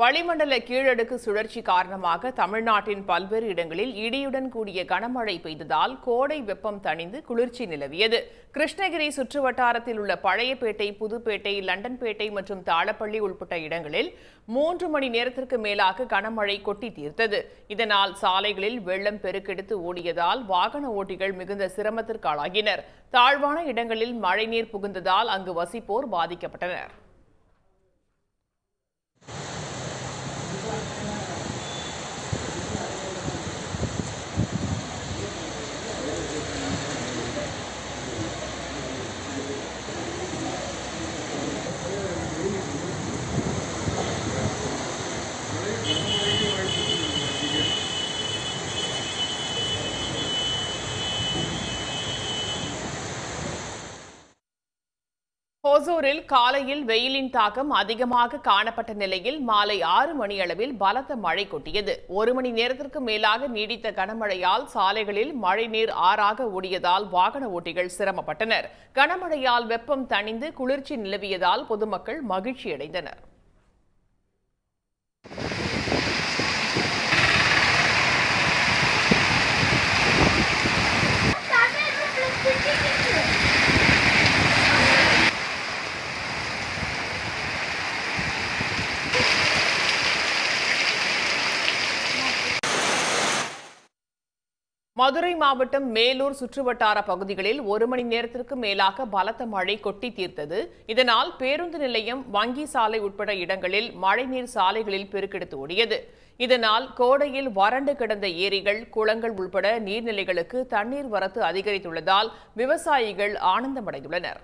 வளிமண்டல கீழடுக்கு சுழற்சி காரணமாக தமிழ்நாட்டின் பல்வேறு இடங்களில் இடியுடன் கூடிய கனமழை பெய்ததால் கோடை வெப்பம் தணிந்து குளிர்ச்சி நிலவியது கிருஷ்ணகிரி சுற்றுவட்டாரத்தில் உள்ள பழையப்பேட்டை புதுப்பேட்டை லண்டன்பேட்டை மற்றும் தாளப்பள்ளி உள்பட்ட இடங்களில் மூன்று மணி நேரத்திற்கு மேலாக கனமழை கொட்டி தீர்த்தது இதனால் சாலைகளில் வெள்ளம் பெருக்கெடுத்து ஓடியதால் வாகன ஓட்டிகள் மிகுந்த சிரமத்திற்கு ஆளாகினர் தாழ்வான இடங்களில் மழைநீர் புகுந்ததால் அங்கு வசிப்போர் பாதிக்கப்பட்டனர் ஹோசூரில் காலையில் வெயிலின் தாக்கம் அதிகமாக காணப்பட்ட நிலையில் மாலை ஆறு மணியளவில் பலத்த மழை கொட்டியது ஒரு மணி நேரத்திற்கு மேலாக நீடித்த கனமழையால் சாலைகளில் மழைநீர் ஆறாக ஓடியதால் வாகன ஓட்டிகள் சிரமப்பட்டனர் கனமழையால் வெப்பம் தணிந்து குளிர்ச்சி நிலவியதால் பொதுமக்கள் மகிழ்ச்சியடைந்தனர் மதுரை மாவட்டம் மேலூர் சுற்றுவட்டார பகுதிகளில் ஒரு மணி நேரத்திற்கு மேலாக பலத்த மழை கொட்டி தீர்த்தது இதனால் பேருந்து நிலையம் வங்கி சாலை உட்பட இடங்களில் மழைநீர் சாலைகளில் பெருக்கெடுத்து ஓடியது இதனால் கோடையில் வறண்டு கிடந்த ஏரிகள் குளங்கள் உள்பட நீர்நிலைகளுக்கு தண்ணீர் வரத்து அதிகரித்துள்ளதால் விவசாயிகள் ஆனந்தமடைந்துள்ளனர்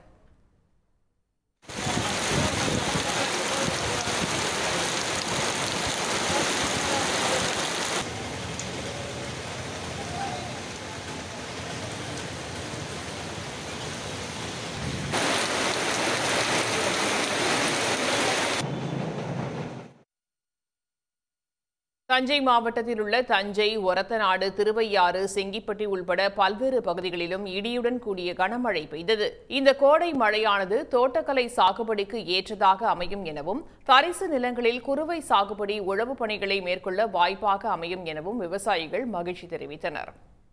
தஞ்சை மாவட்டத்தில் உள்ள தஞ்சை ஒரத்தநாடு திருவையாறு செங்கிப்பட்டி உள்பட பல்வேறு பகுதிகளிலும் இடியுடன் கூடிய கனமழை பெய்தது இந்த கோடை மழையானது தோட்டக்கலை சாகுபடிக்கு ஏற்றதாக அமையும் எனவும் தரிசு நிலங்களில் குறுவை சாகுபடி உழவு பணிகளை மேற்கொள்ள வாய்ப்பாக அமையும் எனவும் விவசாயிகள் மகிழ்ச்சி தெரிவித்தனர்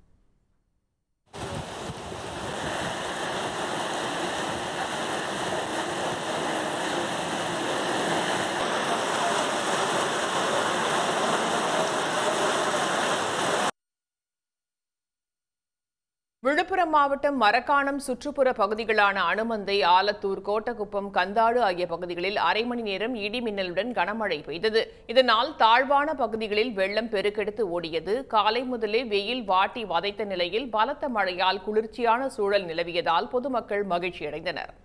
விழுப்புரம் மாவட்டம் மரக்காணம் சுற்றுப்புற பகுதிகளான அனுமந்தை ஆலத்தூர் கோட்டக்குப்பம் கந்தாடு ஆகிய பகுதிகளில் அரை மணி நேரம் இடி மின்னலுடன் கனமழை பெய்தது இதனால் தாழ்வான பகுதிகளில் வெள்ளம் பெருக்கெடுத்து ஓடியது காலை முதலே வெயில் வாட்டி வதைத்த நிலையில் பலத்த மழையால் குளிர்ச்சியான சூழல் நிலவியதால் பொதுமக்கள் மகிழ்ச்சியடைந்தனர்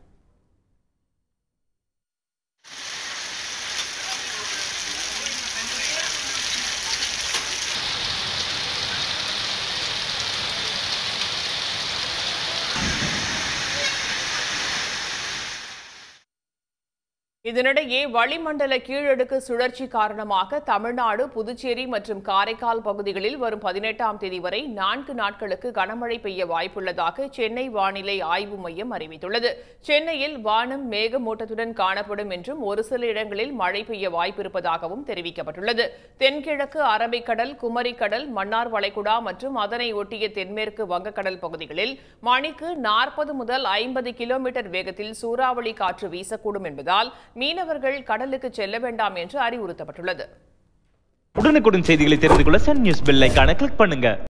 இதனிடையே வளிமண்டல கீழடுக்கு சுழற்சி காரணமாக தமிழ்நாடு புதுச்சேரி மற்றும் காரைக்கால் பகுதிகளில் வரும் பதினெட்டாம் தேதி வரை நான்கு நாட்களுக்கு கனமழை பெய்ய வாய்ப்புள்ளதாக சென்னை வானிலை ஆய்வு மையம் அறிவித்துள்ளது சென்னையில் வானம் மேகமூட்டத்துடன் காணப்படும் என்றும் ஒரு சில இடங்களில் மழை பெய்ய வாய்ப்பிருப்பதாகவும் தெரிவிக்கப்பட்டுள்ளது தென்கிழக்கு அரபிக்கடல் குமரிக்கடல் மன்னார் வளைகுடா மற்றும் அதனை ஒட்டிய தென்மேற்கு வங்கக்கடல் பகுதிகளில் மணிக்கு நாற்பது முதல் ஐம்பது கிலோமீட்டர் வேகத்தில் சூறாவளி காற்று வீசக்கூடும் என்பதால் மீனவர்கள் கடலுக்கு செல்ல வேண்டாம் என்று அறிவுறுத்தப்பட்டுள்ளது உடனுக்குடன் செய்திகளை தெரிந்து கொள்ள சன் நியூஸ் பெல் ஐகானை கிளிக் பண்ணுங்க